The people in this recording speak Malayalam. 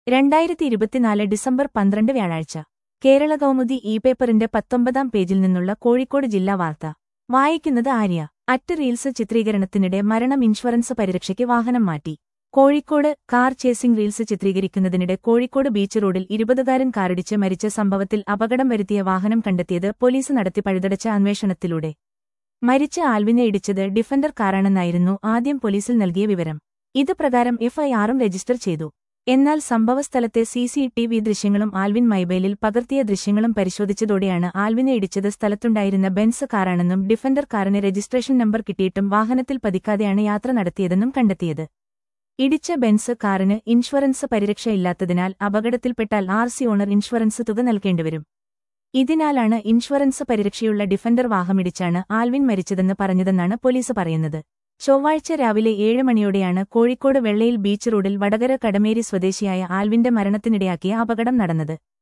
രണ്ടായിരത്തി ഇരുപത്തിനാല് ഡിസംബർ പന്ത്രണ്ട് വ്യാഴാഴ്ച കേരള കൗമുദി ഇ പേപ്പറിന്റെ പത്തൊമ്പതാം പേജിൽ നിന്നുള്ള കോഴിക്കോട് ജില്ലാ വാർത്ത വായിക്കുന്നത് ആര്യ അറ്റ് റീൽസ് ചിത്രീകരണത്തിനിടെ മരണം ഇൻഷുറൻസ് പരിരക്ഷയ്ക്ക് വാഹനം മാറ്റി കോഴിക്കോട് കാർ ചേസിംഗ് റീൽസ് ചിത്രീകരിക്കുന്നതിനിടെ കോഴിക്കോട് ബീച്ച് റോഡിൽ ഇരുപതുകാരൻ കാറിടിച്ച് മരിച്ച സംഭവത്തിൽ അപകടം വരുത്തിയ വാഹനം കണ്ടെത്തിയത് പോലീസ് നടത്തി പഴുതടച്ച അന്വേഷണത്തിലൂടെ മരിച്ച ആൽവിനെ ഇടിച്ചത് ഡിഫൻഡർ കാറാണെന്നായിരുന്നു ആദ്യം പോലീസിൽ നൽകിയ വിവരം ഇത് പ്രകാരം എഫ്ഐആറും രജിസ്റ്റർ ചെയ്തു എന്നാൽ സംഭവസ്ഥലത്തെ സി സി ടി വി ദൃശ്യങ്ങളും ആൽവിൻ മൊബൈലിൽ പകർത്തിയ ദൃശ്യങ്ങളും പരിശോധിച്ചതോടെയാണ് ആൽവിനെ ഇടിച്ചത് സ്ഥലത്തുണ്ടായിരുന്ന ബെൻസ് കാറാണെന്നും ഡിഫൻഡർ കാറിന് രജിസ്ട്രേഷൻ നമ്പർ കിട്ടിയിട്ടും വാഹനത്തിൽ പതിക്കാതെയാണ് യാത്ര നടത്തിയതെന്നും കണ്ടെത്തിയത് ഇടിച്ച ബെൻസ് കാറിന് ഇൻഷുറൻസ് പരിരക്ഷ ഇല്ലാത്തതിനാൽ അപകടത്തിൽപ്പെട്ടാൽ ആർ സി ഓണർ ഇൻഷുറൻസ് തുക നൽകേണ്ടിവരും ഇതിനാലാണ് ഇൻഷുറൻസ് പരിരക്ഷയുള്ള ഡിഫൻഡർ വാഹമിടിച്ചാണ് ആൽവിൻ മരിച്ചതെന്ന് പറഞ്ഞതെന്നാണ് പോലീസ് പറയുന്നത് ചൊവ്വാഴ്ച രാവിലെ ഏഴ് മണിയോടെയാണ് കോഴിക്കോട് വെള്ളയിൽ ബീച്ച് റോഡിൽ വടകര കടമേരി സ്വദേശിയായ ആൽവിന്റെ മരണത്തിനിടയാക്കിയ അപകടം നടന്നത്